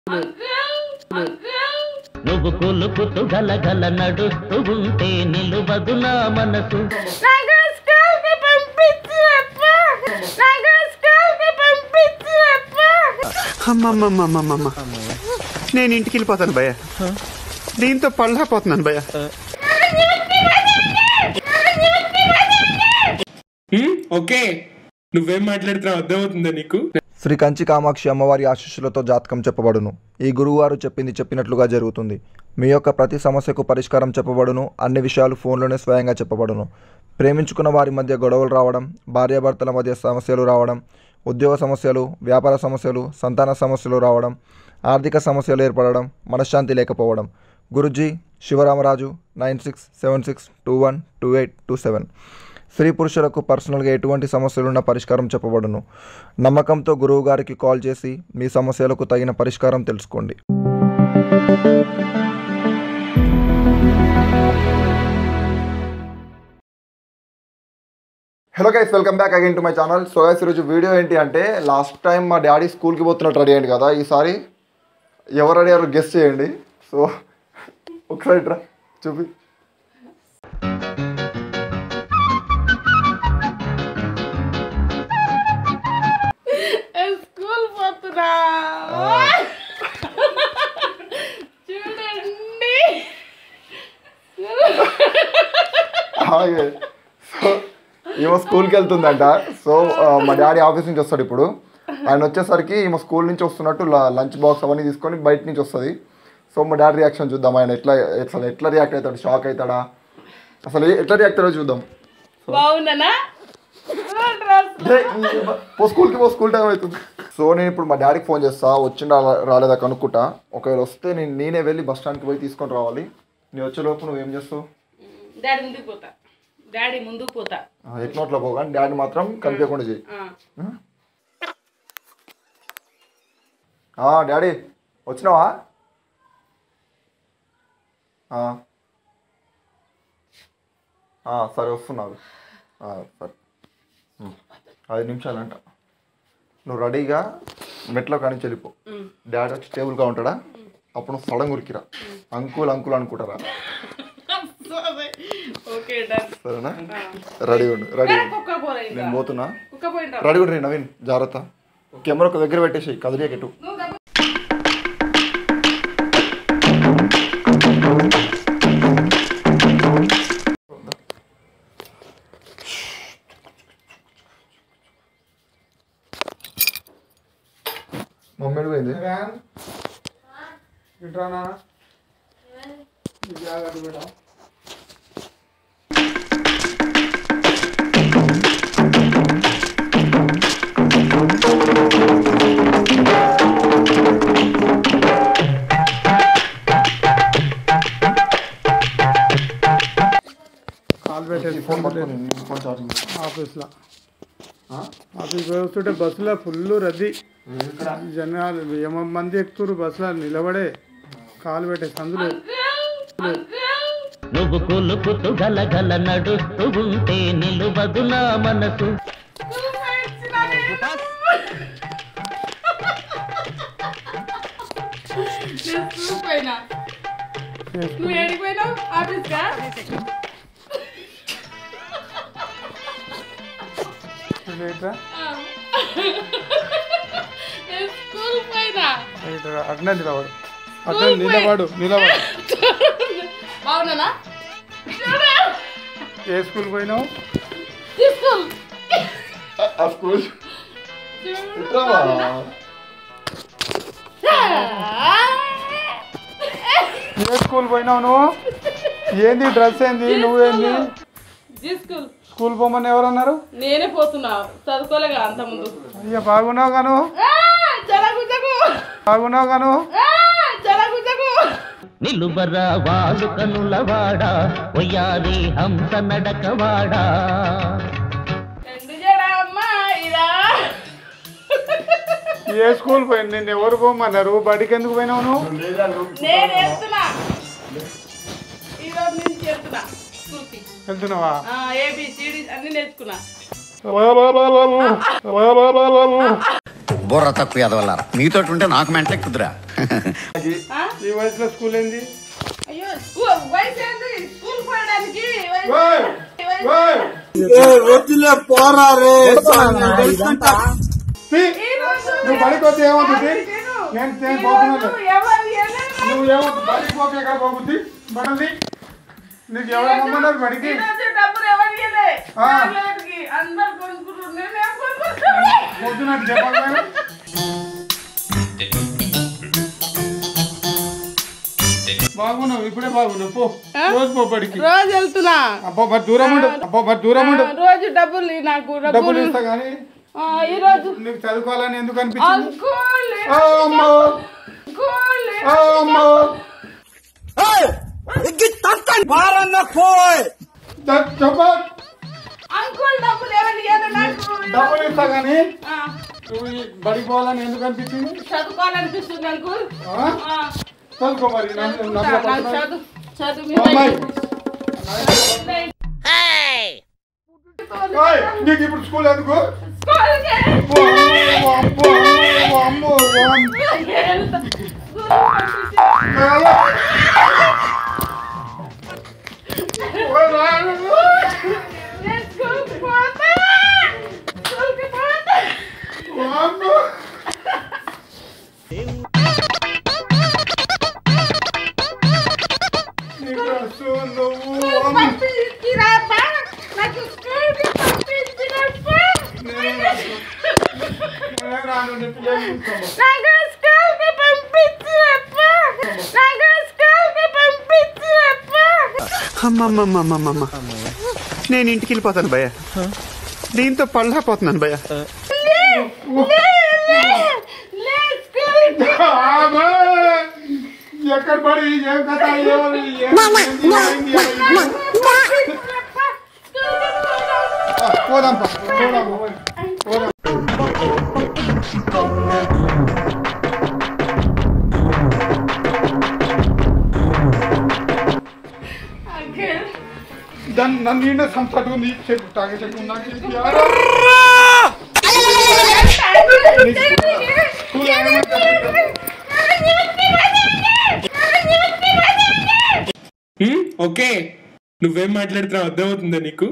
నువ్వు కులుకుతూ గలగల నడుస్తూ ఉంటే నిలువదు నా మనసు నాకు స్కూల్కి పంపించి అప్ప నాకు స్కూల్కి పంపించి అప్ప అమ్మమ్మమ్మమ్మమ్మ నేను ఇంటికి వెళ్ళిపోతాను భయ్య దీంతో పళ్ళపోతున్నాను భయ్య హ్మ్, ఓకే నువ్వేం మాట్లాడుతున్నావు అర్థమవుతుందా నీకు శ్రీ కంచి కామాక్షి అమ్మవారి ఆశీస్సులతో జాతకం చెప్పబడును ఈ గురువువారు చెప్పింది చెప్పినట్లుగా జరుగుతుంది మీ యొక్క ప్రతి సమస్యకు పరిష్కారం చెప్పబడును అన్ని విషయాలు ఫోన్లోనే స్వయంగా చెప్పబడును ప్రేమించుకున్న వారి మధ్య గొడవలు రావడం భార్యాభర్తల మధ్య సమస్యలు రావడం ఉద్యోగ సమస్యలు వ్యాపార సమస్యలు సంతాన సమస్యలు రావడం ఆర్థిక సమస్యలు ఏర్పడడం మనశ్శాంతి లేకపోవడం Guruji Sivaramaraju nine six seven six two one two eight two seven స్త్రీ పురుషులకు పర్సనల్గా ఎటువంటి సమస్యలున్న పరిష్కారం చెప్పబడును నమ్మకంతో గురువు గారికి కాల్ చేసి మీ సమస్యలకు తగిన పరిష్కారం తెలుసుకోండి hello guys welcome back again to my channel so guys ఈరోజు వీడియో ఏంటి అంటే లాస్ట్ టైం మా డాడీ స్కూల్కి పోతున్నట్టు రెడీ అయ్యింది కదా ఈసారి ఎవరు అడిగారు గెస్ట్ చేయండి సో ఒకసారి ఇట్రా చూపి స్కూల్ పోతున్నా చూడండి అలాగే సో ఈమె స్కూల్కి వెళ్తుందంట సో ఆ, మా డాడీ ఆఫీస్ నుంచి వస్తాడు ఇప్పుడు ఆయన వచ్చేసరికి ఈమె స్కూల్ నుంచి వస్తున్నట్టు లంచ్ బాక్స్ అవన్నీ తీసుకొని బయట నుంచి వస్తుంది సో మా డాడీ రియాక్షన్ చూద్దాం ఆయన ఎట్లా అసలు ఎట్లా రియాక్ట్ అవుతాడు షాక్ అవుతాడా అసలు ఏ- ఎట్లా రియాక్ట్ అవుతాడో చూద్దాం బాగుందనా డ్రెస్ ఏ, ఈ పో స్కూల్కి పో స్కూల్ టైం అవుతుంది సో నేను ఇప్పుడు మా డాడీకి ఫోన్ చేస్తా వచ్చిండా రా- రాలేదా కనుక్కుంటా ఒకవేళ వస్తే నేను నేనే వెళ్ళి బస్ స్టాండ్కి పోయి తీసుకొని రావాలి నేను వచ్చే లోపు నువ్వు ఏం చేస్తావు డాడీ ముందుకు పోతా డాడీ ముందుకు పోతా ఆ, ఎట్నోట్లో పోగా డాడీ మాత్రం కనిపించకుండా చేయి ఆ. ఆ, డాడీ వచ్చినావా ఆ. ఆ, సరే వస్తున్నావు ఆ, సరే ఉమ్. ఐదు నిమిషాలంట నువ్వు రెడీగా మెట్లో కానీ వెళ్ళిపో డాడీ వచ్చి టేబుల్గా ఉంటాడా అప్పుడు నువ్వు సడన్ ఉరికిరా అంకుల్ అంకుల్ అనుకుంటారా సరే. ఓకే డన్ సరేనా రెడీ ఉండు రెడీ ఉండు కుక్క పోరా ఇంకా నేను పోతున్నా కుక్క పోయిండ్రా రెడీ ఉండు నవీన్ జాగ్రత్త కెమెరా ఒక దగ్గర పెట్టేసి కదిలేకెట్టు నువ్వు గబ- మమ్మీ పోయింది కాల్ పెట్టేది ఫోన్ పట్టుకొని నీ ఫోన్ ఛార్జింగ్ ఆఫీస్లో ఆఫీస్ వస్తుంటే బస్సులో ఫుల్ రద్దీ జనాలు ఏమో మంది ఎక్కుతారు బస్సులో నిలబడే కాలు పెట్టే సందులు నువ్వు కులుకుతూ గలగల నడుస్తూ ఉంటే నిలువదు నా మనసు నేను స్కూల్ పోయినా నువ్వు ఏడికి పోయినావు ఆఫీస్కా ఇట్రా, నేను స్కూల్ పోయినా ఇట్రా, అట్నే నిలబడు అట్నే నిలబడు నిలబడు బాగున్నానా ఏ స్కూల్ పోయినావు స్కూల్ ఆ స్కూల్ ఇట్రావా ఏ స్కూల్ పోయినావు నువ్వు ఏంది డ్రెస్ ఏంది నువ్వేంది జీ స్కూల్ స్కూల్ పోమని ఎవరన్నారు నేనే పోతున్నా చదువుకోలేగా అంత ముందు అయ్యా బాగున్నావు గాను జరగుజకు బాగున్నావు గాను జరగుజకు నిలువరా వాడు కనులవాడా ఒయ్యారి హంస నడకవాడా ఎందు జడ అమ్మాయిరా ఏ స్కూల్ పోయింది నిన్ను ఎవరు పోమన్నారు బడికి ఎందుకు పోయినావు నువ్వు నేను ఎత్తున్నా ఈరోజు నుంచి ఎత్తున్నా స్కూల్కి వెళ్తున్నావా ఏబిసిడి అన్ని నేర్చుకున్నా బుర్ర తక్కువ ఎదవల్లారా మీతో ఉంటే నాకు మెంటలే కుదురా ఈ వయసులో స్కూల్ ఏంది అయ్యో స్కూల్ వయసు ఏంది స్కూల్ పోయడానికి వయసు- ఓయ్! వయసు- ఓయ్! తీ. ఈ రోజు నువ్వు బడికి వస్తే ఏమవుతుంది నేను నేను నేను ఈ పోతున్నాను రోజు ఎవరు ఏమైనా నువ్వు ఏమవుతుంది బడికి పోతే ఎక్కడ పోతుంది బడది నీకు ఎవరు రమ్మన్నారు బడికి ఈరోజు డబ్బులు ఎవరు ఇవ్వలే ఆ. చాక్లెట్కి అందరు కొనుక్కుంటున్నారు నేనేం కొనుక్కుంటున్నా పొద్దున్నట్టు చెప్పకపోయినా బాగున్నావు ఇప్పుడే బాగున్నావు పో రోజు పో బడికి రోజు వెళ్తున్నా అబ్బో మరి దూరం ఉండు అబ్బో మరి దూరం ఉండు ఆ, రోజు డబ్బులు ఇ- నాకు డబ్బులు డబ్బులు ఇస్తా కానీ ఆ, ఈ రోజు నీకు చదువుకోవాలని ఎందుకు అనిపించింది అంకుల్ ఓ అమ్మో అంకుల్ ఓ అమ్మో ద- చెప్పు అంకుల్ డబ్బులు ఎవరు ఇవ్వలే నాకు డబ్బులు ఇస్తా కానీ ఆ, నువ్వు ఈ బడికి పోవాలని ఎందుకు అనిపించింది చదువుకోవాలనిపిస్తుంది అంకుల్ ఆ? ఆ, చదువుకో మరి నన్ను- చదువుకుంటా. నన్ను నాకు పట్టుకో. చదువు చదువు ఓ అమ్మాయి. మీద ఓయ్, నీకు ఇప్పుడు స్కూల్ ఎందుకు స్కూల్కి ఓ అమ్మో, అమ్మో, ఓ అమ్మో, ఓ అమ్మో. వెళ్తా. చాలా. ఓ నాయనా. నేను స్కూల్కి పోతా స్కూల్కి పోతా ఓ అమ్మో. నీకు అసలు నువ్వు అమ్మ. పంపించిరాపా నాకు స్కూల్కి పంపించిరాపా నేను రాను నీ పిల్లల్ని తీసుకోమా. నాకు స్కూల్కి పంపించిరాపా నాకు స్కూల్కి పంపించిరాపా అమ్మమ్మమ్మమ్మమ్మ నేను ఇంటికి వెళ్ళిపోతాను భయ్య దీంతో పళ్ళపోతున్నాను భయ్య లే స్కూల్కి ఆమె! ఎక్కడ పడి ఏం కథ ఎవరు ఏం- ఏంది, ఏంది, ఏంది? పంపించిరాపా స్కూల్కి పోదాం ఆ, పోదాంపా పోదాం పోదాం అంకుల్ దాన్ని నన్ను ఈయన సంపట్టుకు నీ చెప్పు తాగే చెప్పు నాకు ఇది ఎవరు? స్కూల్ ఏమంటారు? హ్మ్? ఓకే నువ్వేం మాట్లాడుతున్నావు అర్థమవుతుందా నీకు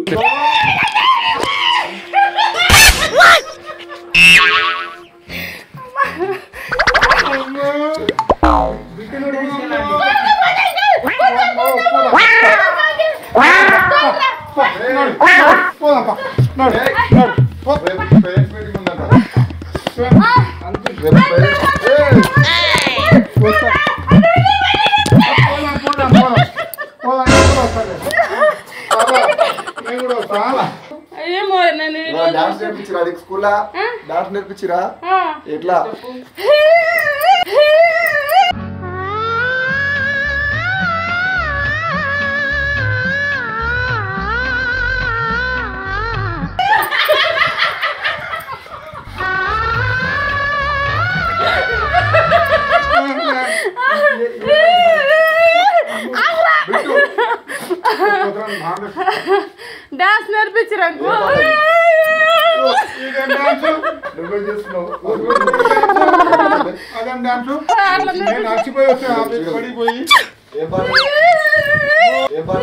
పోదాంపా నడు నడు పో. పోదాం, పోదాం, పోదాం. పోదాం, నేను కూడా వస్తాలే. బాబా, నేను కూడా వస్తా. ఏమో నేను ఈరోజు- డాన్స్ నేర్పించిరా నీకు స్కూల్లో డాన్స్ నేర్పించిరా ఆ. ఎట్లా డాన్స్ నేర్పించరంకు ఇదేం డాన్సు? నువ్వే చేస్తున్నావు అదేం డాన్సు? నేను అలసిపోయి వస్తే ఆఫీస్ పడిపోయి ఏ పాట ఏ పాట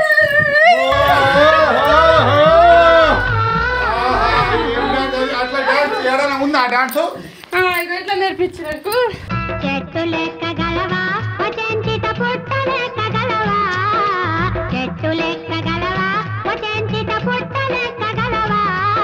అట్లా డాన్స్ ఏడైనా ఉందా ఆ డాన్స్ ఇట్లా నేర్పించరంకు చెట్టు లెక్కగలవా వచంచిత పుట్ట లెక్కగలవా చెట్టు లెక్కగలవా వచంచిత పుట్ట లెక్కగలవా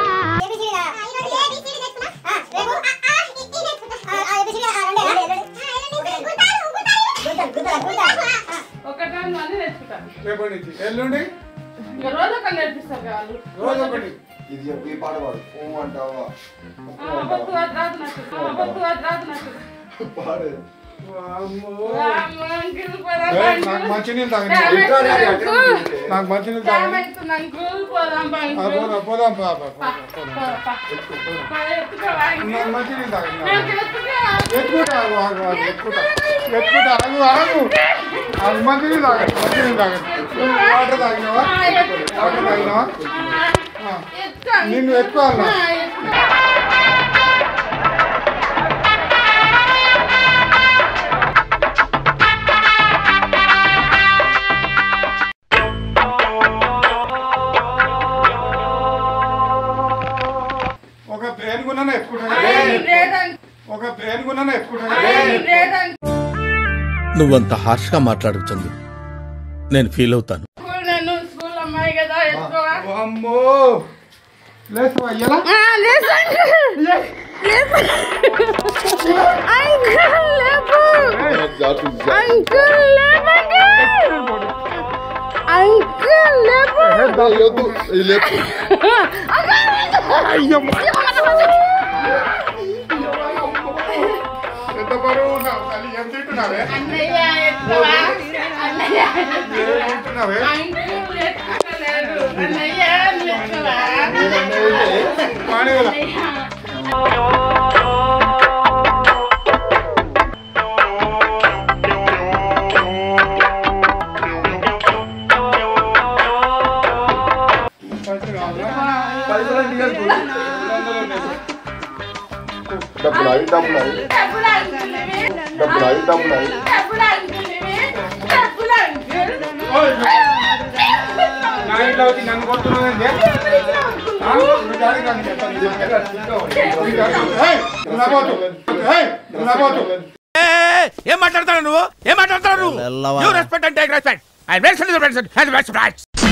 ఒకటి రెండు అన్ని నేర్చుకుంటాను రేపటి నుంచి ఎల్లుండి ఇంకా రోజు ఒకటి నేర్పిస్తారు వాళ్ళు రోజు ఒకటి ఇది చెప్పు ఈ పాట పాడు ఓ అంటావా ఆ, వద్దు అది రాదు నాకు ఆ, వద్దు అది రాదు నాకు పాడు వామ్మో. అమ్మ, అంకుల్ పోదాం, ఏ, అంకుల్. నాకు మంచినీళ్ళు తాగండి డామేజ్ ఇంకా డాడీ అక్కడ అంకుల్. ఉంటే. నాకు మంచినీళ్ళు డామేజ్ తాగండి అవుతుంది, అంకుల్. పోదాం, బా, ఆ, అంకుల్. పోదాం పోదాం పా, పా, పా, పా, పోదాం. పా, పా. పా, ఎత్తుకోవా, అంకుల్. నాకు మంచినీళ్ళు తాగండి నాకు ఎత్తుకో. ఎత్తుకుంటా ఆగు ఆగు ఆగు ఎత్తుకుంటా ఎత్తుకుంటా ఆగు ఆగు ఆగు మంచినీళ్ళు తాగండి మంచినీళ్ళు తాగండి నువ్వు వాటర్ తాగినావా ఆ, ఎత్తుకో. వాటర్ తాగినావా ఆ, ఆ. ఎత్తుకో, అంకుల్. నిన్ను ఎత్తుకోవాలా ఆ, ఎత్తుకో. లేదంటే నువ్వంత హార్ష్గా మాట్లాడకు చందు నేను ఫీల్ అవుతాను స్కూల్ నేను స్కూల్ అమ్మాయి కదా ఎక్కువ అమ్మో లేదు అయ్యలా ఆ, లేదు అంకుల్. లేదు. అంకుల్, లేపు. అంకుల్, లేపు, అంకుల్. అంకుల్, లేపు. ఎంత బరువు ఉన్నావు తల్లి ఏం తింటున్నావే అన్నయ్య ఎక్కువ. అన్నయ్య ఏం తింటున్నావే అంకుల్ ఎత్తుకోలేడు. అన్నయ్య ఎక్కువ. మానేవలా డబ్బులు అంకుల్ ఇవి. డబ్బులు అంకుల్ ఇవి. డబ్బులు అంకుల్. నా ఇంట్లో వచ్చి నన్ను కొడుతున్నానండి ఆ? మీ డాడీ నన్ను చెప్పండి. ఏయ్, నువ్వు రాబోతు. ఏయ్, నువ్వు రాబోతు. ఏం మాట్లాడతాడు నువ్వు ఏం మాట్లాడతాడు నువ్వు you respect and take respect I respect respect